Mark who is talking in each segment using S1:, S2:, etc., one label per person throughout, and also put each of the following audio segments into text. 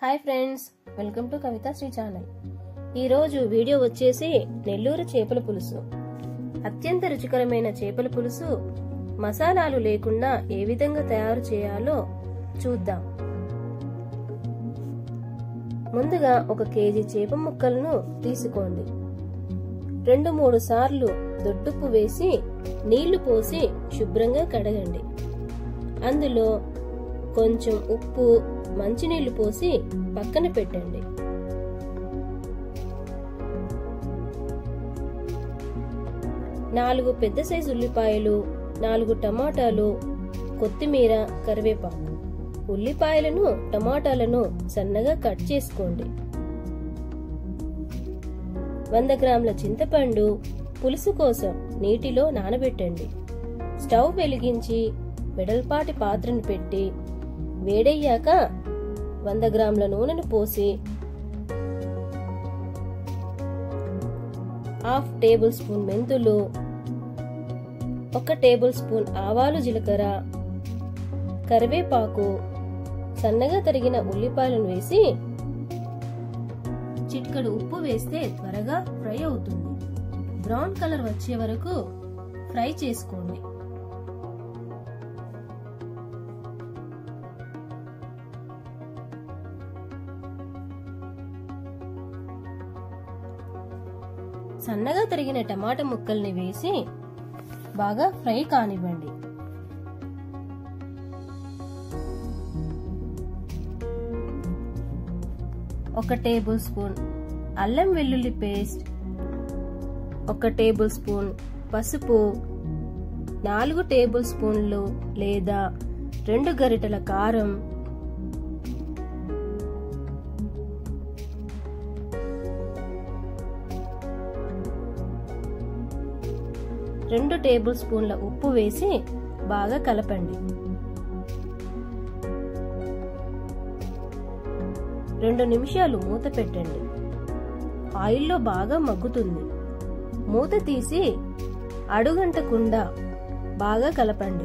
S1: hi friends welcome to Kavitha Sri channel ఈరోజు video వచ్చేసి నెల్లూరు చేపల పులుసు అత్యంత రుచికరమైన చేపల పులుసు మసాలాలు లేకుండా ఏ విధంగా తయారు చేయాలో చూద్దాం ముందుగా ఒక కేజీ చేప ముక్కలను తీసుకోండి రెండు మూడు సార్లు దొడ్డుప్పు వేసి నీళ్లు పోసి శుభ్రంగా కడగండి అందులో కొంచెం ఉప్పు మంచినీళ్లు పోసి పక్కన పెట్టండి నాలుగు పెద్ద సైజు ఉల్లిపాయలు నాలుగు టమాటాలు కొత్తిమీర కరివేపాకు ఉల్లిపాయలను టమాటాలను సన్నగా కట్ చేసుకోండి వంద గ్రాముల చింతపండు పులుసు కోసం నీటిలో నానబెట్టండి స్టవ్ వెలిగించి వెడల్పాటి పాత్రను పెట్టి వేడయ్యాక వంద గ్రాముల నూనెను పోసి హాఫ్ టేబుల్ స్పూన్ మెంతులు ఒక టేబుల్ స్పూన్ ఆవాలు జీలకర్ర కరివేపాకు సన్నగా తరిగిన ఉల్లిపాయలను వేసి చిటికడు ఉప్పు వేస్తే త్వరగా ఫ్రై అవుతుంది బ్రౌన్ కలర్ వచ్చే వరకు ఫ్రై చేసుకోండి సన్నగా తరిగిన టమాటా ముక్కల్ని వేసి బాగా ఫ్రై కానివ్వండి ఒక టేబుల్ స్పూన్ అల్లం వెల్లుల్లి పేస్ట్ ఒక టేబుల్ స్పూన్ పసుపు నాలుగు టేబుల్ స్పూన్లు లేదా రెండు గరిటెల కారం రెండు టేబుల్ స్పూన్ల ఉప్పు వేసి బాగా కలపండి రెండు నిమిషాలు మూత పెట్టండి ఆయిల్లో బాగా మగ్గుతుంది మూత తీసి అడుగంటకుండా బాగా కలపండి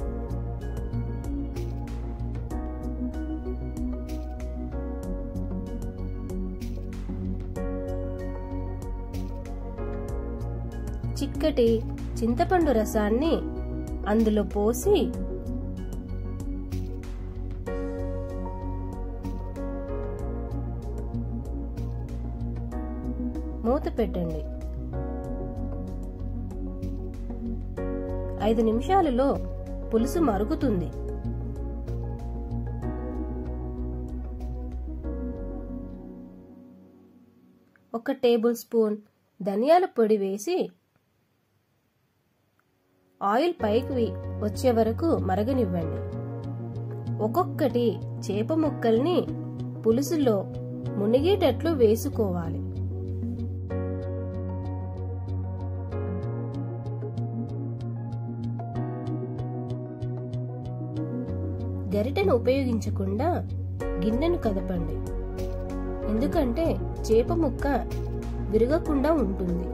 S1: చిక్కటి చింతపండు రసాన్ని అందులో పోసి మూత పెట్టండి ఐదు నిమిషాలలో పులుసు మరుగుతుంది ఒక టేబుల్ స్పూన్ ధనియాల పొడి వేసి ఆయిల్ పైకి వచ్చే వరకు మరగనివ్వండి ఒక్కొక్కటి చేప ముక్కల్ని పులుసులో మునిగేటట్లు వేసుకోవాలి గరిటెను ఉపయోగించకుండా గిన్నెను కదపండి ఎందుకంటే చేప ముక్క విరగకుండా ఉంటుంది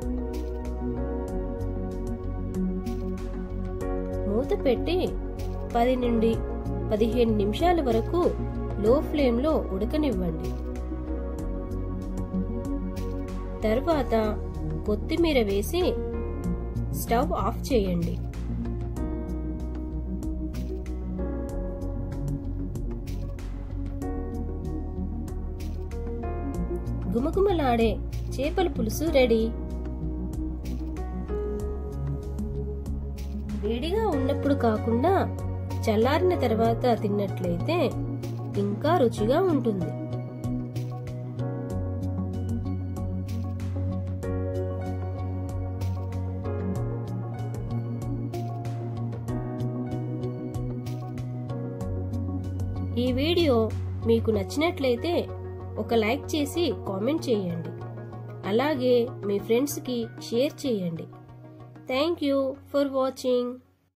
S1: మూత పెట్టి పది నుండి పదిహేను నిమిషాల వరకు లో ఫ్లేమ్లో ఉడకనివ్వండి తర్వాత కొత్తిమీర వేసి స్టవ్ ఆఫ్ చేయండి గుమగుమలాడే చేపల పులుసు రెడీ వేడిగా ఉన్నప్పుడు కాకుండా చల్లారిన తర్వాత తిన్నట్లయితే ఇంకా రుచిగా ఉంటుంది ఈ వీడియో మీకు నచ్చినట్లయితే ఒక లైక్ చేసి కామెంట్ చేయండి అలాగే మీ ఫ్రెండ్స్కి షేర్ చేయండి థ్యాంక్ యూ ఫర్ వాచింగ్